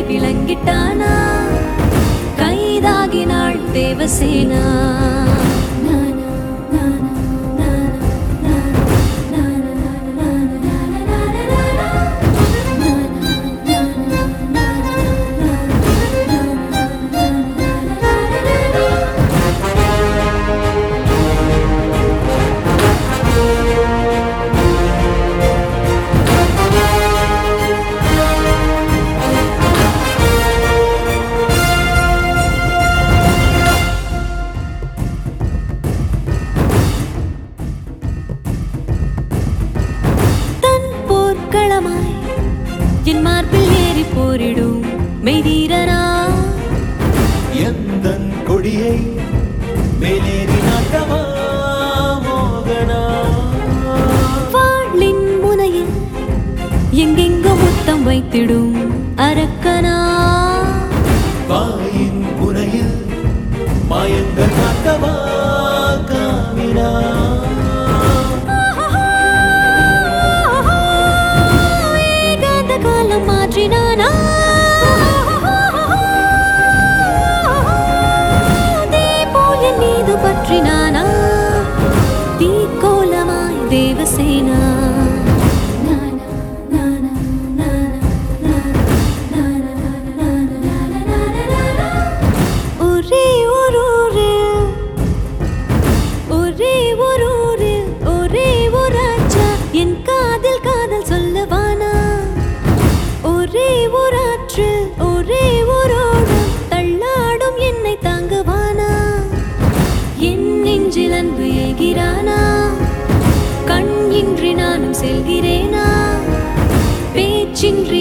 விளங்கிட்டானா கைதாகினாள் தேவசேனா தன் போர்க்களமாய் என் மார்பில் ஏறி போரிடும் மெய்தீரனா எந்தன் கொடியை மேலேறி நாட்டமா மோகனா வாளின் முனையில் எங்கெங்கோ முத்தம் வைத்திடும் அரக்கனா வாயின் புனையில் மாயங்கள் காட்டவா காமினா ஏகாந்த காலம் மாற்றினானா தீபோல் என் மீது பற்றினானா தீக்கோலமாய் தேவசேனா ஒரே ஒரு ஊரில் ஒரே ஒரு ஊரில் ஒரே ஒரு ராஜா என் காதில் காதல் சொல்லவானா ஒரே ஒரு ஆற்றில் ஒரே ஒரு ஓடம் தள்ளாடும் என்னை தாங்குவானா என் நெஞ்சில் அன்பு ஏகிறானா கண் இன்றி நானும் செல்கிறேனா பேச்சின்றி